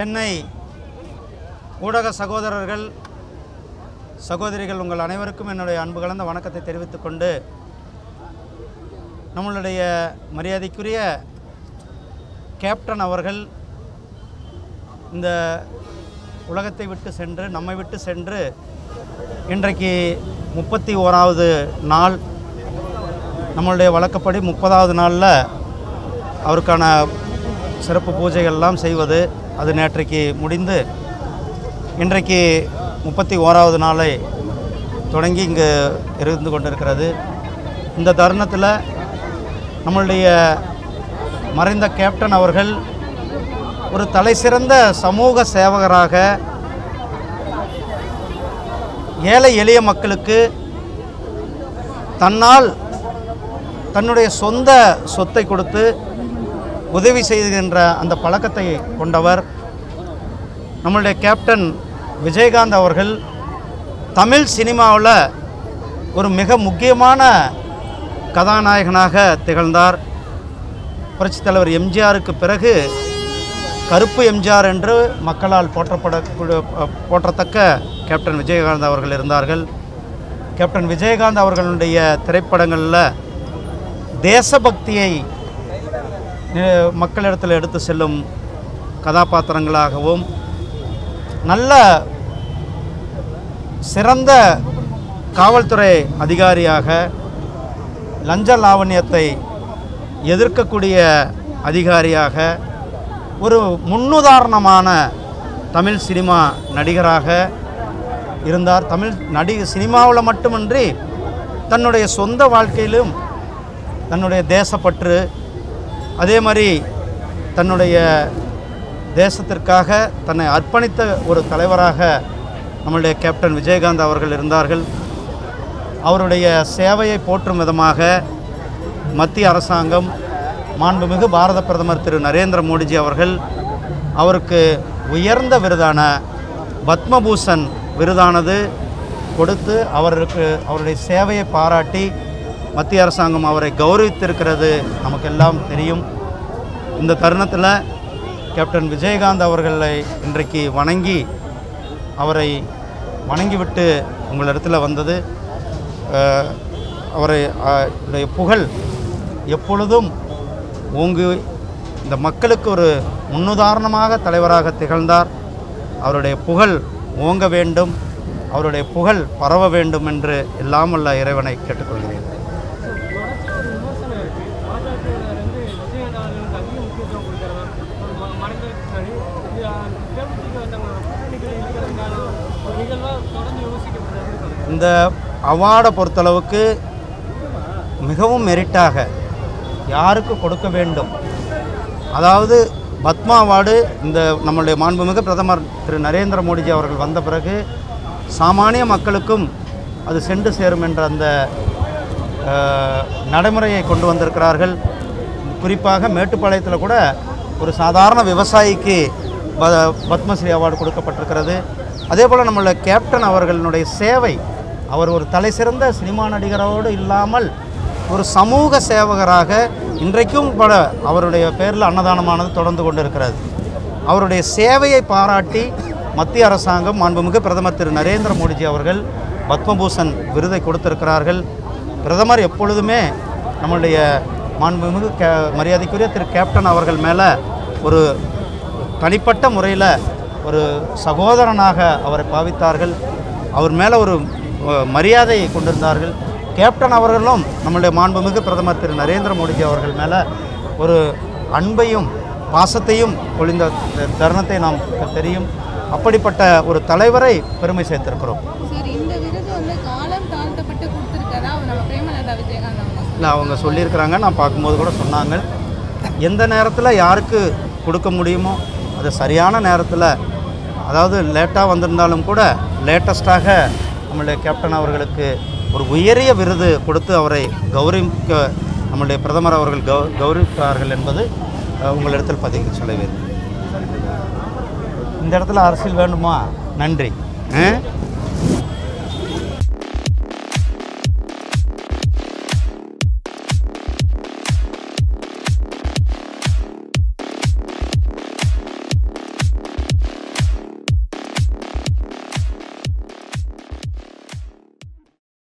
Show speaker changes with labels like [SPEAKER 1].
[SPEAKER 1] சென்னை ஊடக சகோதரர்கள் சகோதரிகள் உங்கள் அனைவருக்கும் என்னுடைய அன்பு கலந்த வணக்கத்தை தெரிவித்துக் கொண்டு நம்மளுடைய மரியாதைக்குரிய கேப்டன் அவர்கள் இந்த உலகத்தை விட்டு சென்று நம்மை விட்டு சென்று இன்றைக்கு முப்பத்தி ஓராவது நாள் நம்மளுடைய வழக்கப்படி முப்பதாவது நாளில் அவருக்கான சிறப்பு பூஜைகள்லாம் செய்வது அது நேற்றைக்கு முடிந்து இன்றைக்கு முப்பத்தி ஓராவது நாளை தொடங்கி இங்கு இருந்து கொண்டிருக்கிறது இந்த தருணத்தில் நம்மளுடைய மறைந்த கேப்டன் அவர்கள் ஒரு தலைசிறந்த சமூக சேவகராக ஏழை எளிய மக்களுக்கு தன்னால் தன்னுடைய சொந்த சொத்தை கொடுத்து உதவி செய்கின்ற அந்த பழக்கத்தை கொண்டவர் நம்மளுடைய கேப்டன் விஜயகாந்த் அவர்கள் தமிழ் சினிமாவில் ஒரு மிக முக்கியமான கதாநாயகனாக திகழ்ந்தார் புரட்சித் தலைவர் எம்ஜிஆருக்கு பிறகு கருப்பு எம்ஜிஆர் என்று மக்களால் போற்றப்பட போற்றத்தக்க கேப்டன் விஜயகாந்த் அவர்கள் இருந்தார்கள் கேப்டன் விஜயகாந்த் அவர்களுடைய திரைப்படங்களில் தேசபக்தியை அஹ், மக்களிடத்தில் எடுத்து செல்லும் கதாபாத்திரங்களாகவும் நல்ல சிறந்த காவல்துறை அதிகாரியாக லஞ்ச லாவண்யத்தை எதிர்க்கக்கூடிய அதிகாரியாக ஒரு முன்னுதாரணமான தமிழ் சினிமா நடிகராக இருந்தார் தமிழ் நடி சினிமாவில் மட்டுமின்றி தன்னுடைய சொந்த வாழ்க்கையிலும் தன்னுடைய தேசப்பற்று அதே மாதிரி தன்னுடைய தேசத்திற்காக தன்னை அர்ப்பணித்த ஒரு தலைவராக நம்மளுடைய கேப்டன் விஜயகாந்த் அவர்கள் இருந்தார்கள் அவருடைய சேவையை போற்றும் விதமாக மத்திய அரசாங்கம் மாண்புமிகு பாரத பிரதமர் திரு நரேந்திர மோடிஜி அவர்கள் அவருக்கு உயர்ந்த விருதான பத்மபூஷன் விருதானது கொடுத்து அவருக்கு அவருடைய சேவையை பாராட்டி மத்திய அரசாங்கம் அவரை கௌரவித்திருக்கிறது நமக்கெல்லாம் தெரியும் இந்த தருணத்தில் கேப்டன் விஜயகாந்த் அவர்களை இன்றைக்கு வணங்கி அவரை வணங்கிவிட்டு உங்களிடத்தில் வந்தது அஹ், அவரை அஹ், உடைய புகழ் எப்பொழுதும் ஓங்கி இந்த மக்களுக்கு ஒரு முன்னுதாரணமாக தலைவராக திகழ்ந்தார் அவருடைய புகழ் ஓங்க வேண்டும் அவருடைய புகழ் பரவ வேண்டும் என்று எல்லாம் வல்ல இறைவனை கேட்டுக்கொள்கிறேன்
[SPEAKER 2] தொடர்ச்சியா ஒரு விமர்சனம் இருக்கு பாஜகவினர் வந்து விஜயகாந்த் அவர்களுக்கு அதிக முக்கியத்துவம் கொடுக்குறதா மறைந்ததுக்கு முன்னாடி இது தேமுதிக வந்தவங்க கூட்டணிகள் இருக்கிறதுனால ஒரு நிகழ்வாக தொடர்ந்து யோசிக்கப்படுறது
[SPEAKER 1] இந்த அவார்டை பொறுத்தளவுக்கு மிகவும் மெரிட்டாக யாருக்கு கொடுக்க வேண்டும் அதாவது பத்மா அவார்டு இந்த நம்மளுடைய மாண்புமிகு பிரதமர் திரு நரேந்திர மோடிஜி அவர்கள் வந்த பிறகு சாமானிய மக்களுக்கும் அது சென்று சேரும் என்ற அந்த அஹ், நடைமுறையை கொண்டு வந்திருக்கிறார்கள் குறிப்பாக மேட்டுப்பாளையத்தில் கூட ஒரு சாதாரண விவசாயிக்கு ப பத்மஸ்ரீ அவார்டு கொடுக்கப்பட்டிருக்கிறது அதே போல் நம்மளுடைய கேப்டன் அவர்களுடைய சேவை அவர் ஒரு தலை சிறந்த சினிமா நடிகரோடு இல்லாமல் ஒரு சமூக சேவகராக இன்றைக்கும் பல அவருடைய பேரில் அன்னதானமானது தொடர்ந்து கொண்டிருக்கிறது அவருடைய சேவையை பாராட்டி மத்திய அரசாங்கம் மாண்புமிகு பிரதமர் திரு நரேந்திர மோடிஜி அவர்கள் பத்மபூஷன் விருதை கொடுத்திருக்கிறார்கள் பிரதமர் எப்பொழுதுமே நம்மளுடைய மாண்புமிகு கே மரியாதைக்குரிய திரு கேப்டன் அவர்கள் மேலே ஒரு தனிப்பட்ட முறையில் ஒரு சகோதரனாக அவரை பாவித்தார்கள் அவர் மேலே ஒரு அஹ், மரியாதையை கொண்டிருந்தார்கள் கேப்டன் அவர்களும் நம்முடைய மாண்புமிகு பிரதமர் திரு நரேந்திர மோடிஜி அவர்கள் மேலே ஒரு அன்பையும் பாசத்தையும் பொழிந்த தருணத்தை நாம் தெரியும் அப்படிப்பட்ட ஒரு தலைவரை பெருமை சேர்த்திருக்கிறோம்
[SPEAKER 3] சரி இந்த விருது வந்து காலம் தாழ்த்தப்பட்டு கொடுத்துருக்கதா நம்ம பிரேமலதா விஜயகாந்த் அவங்க
[SPEAKER 1] இல்லை அவங்க சொல்லியிருக்கிறாங்க நான் பார்க்கும்போது கூட சொன்னாங்க எந்த நேரத்தில் யாருக்கு கொடுக்க முடியுமோ அது சரியான நேரத்தில் அதாவது லேட்டாக வந்திருந்தாலும் கூட லேட்டஸ்ட்டாக நம்மளுடைய கேப்டன் அவர்களுக்கு ஒரு உயரிய விருது கொடுத்து அவரை கௌரவிக்க நம்மளுடைய பிரதமர் அவர்கள் கௌ கௌரவித்தார்கள் என்பது அஹ், உங்களிடத்தில் பதிவு சொல்ல வேண்டும் இந்த இடத்துல அரசியல் வேண்டுமா நன்றி ஆ?